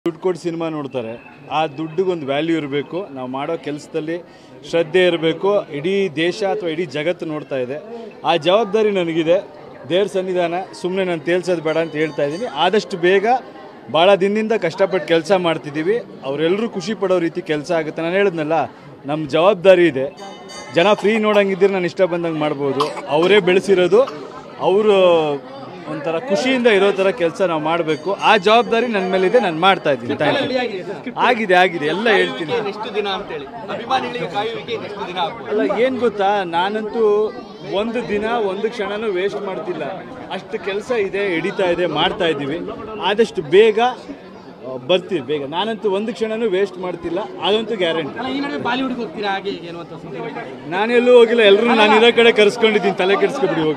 ದುಡ್ಡು ಕೊಟ್ಟು ಸಿನಿಮಾ ನೋಡ್ತಾರೆ ಆ ದುಡ್ಡಿಗೊಂದು ವ್ಯಾಲ್ಯೂ ಇರಬೇಕು ನಾವು ಮಾಡೋ ಕೆಲಸದಲ್ಲಿ ಶ್ರದ್ಧೆ ಇರಬೇಕು ಇಡೀ ದೇಶ ಅಥವಾ ಇಡೀ ಜಗತ್ತು ನೋಡ್ತಾ ಇದೆ ಆ ಜವಾಬ್ದಾರಿ ನನಗಿದೆ ದೇವ್ರ ಸನ್ನಿಧಾನ ಸುಮ್ಮನೆ ನಾನು ತೇಲ್ಸೋದು ಬೇಡ ಅಂತ ಹೇಳ್ತಾ ಇದ್ದೀನಿ ಆದಷ್ಟು ಬೇಗ ಭಾಳ ದಿನದಿಂದ ಕಷ್ಟಪಟ್ಟು ಕೆಲಸ ಮಾಡ್ತಿದ್ದೀವಿ ಅವರೆಲ್ಲರೂ ಖುಷಿ ಪಡೋ ರೀತಿ ಕೆಲಸ ಆಗುತ್ತೆ ನಾನು ಹೇಳಿದ್ನಲ್ಲ ನಮ್ಮ ಜವಾಬ್ದಾರಿ ಇದೆ ಜನ ಫ್ರೀ ನೋಡಂಗಿದ್ರೆ ನಾನು ಇಷ್ಟ ಬಂದಂಗೆ ಮಾಡ್ಬೋದು ಅವರೇ ಬೆಳೆಸಿರೋದು ಅವರು ಒಂಥರ ಖುಷಿಯಿಂದ ಇರೋ ಥರ ಕೆಲಸ ನಾವು ಮಾಡಬೇಕು ಆ ಜವಾಬ್ದಾರಿ ನನ್ನ ಮೇಲಿದೆ ನಾನು ಮಾಡ್ತಾ ಇದ್ದೀನಿ ಥ್ಯಾಂಕ್ ಯು ಆಗಿದೆ ಆಗಿದೆ ಎಲ್ಲ ಹೇಳ್ತೀನಿ ಎಷ್ಟು ದಿನ ಅಂತೇಳಿ ಅಭಿಮಾನಿಗಳಿಗೆ ಕಾಯುವಿಕೆ ಎಷ್ಟು ದಿನ ಆಗ್ಬೋದು ಅಲ್ಲ ಏನು ಗೊತ್ತಾ ನಾನಂತೂ ಒಂದು ದಿನ ಒಂದು ಕ್ಷಣನೂ ವೇಸ್ಟ್ ಮಾಡ್ತಿಲ್ಲ ಅಷ್ಟು ಕೆಲಸ ಇದೆ ಹಿಡಿತಾ ಇದೆ ಮಾಡ್ತಾ ಇದ್ದೀವಿ ಆದಷ್ಟು ಬೇಗ ಆ, ಬರ್ತೀವಿ ಬೇಗ ನಾನಂತೂ ಒಂದು ಕ್ಷಣನೂ ವೇಸ್ಟ್ ಮಾಡ್ತಿಲ್ಲ ಅದಂತೂ ಗ್ಯಾರಂಟಿ ಅಲ್ಲ ಈ ನಡುವೆ ಬಾಲಿವುಡ್ಗೆ ಹೋಗ್ತೀರಾ ಹಾಗೆ ಹೀಗೆ ಅನ್ನುವಂಥ ಸುದ್ದಿ ನಾನೆಲ್ಲೂ ಹೋಗಿಲ್ಲ ಎಲ್ಲರೂ ನಾನು ಇರೋ ಕಡೆ ಕರ್ಸ್ಕೊಂಡಿದ್ದೀನಿ ತಲೆ ಕೆಡಿಸ್ಕೊಬಿಡಿ ಹೋಗಿ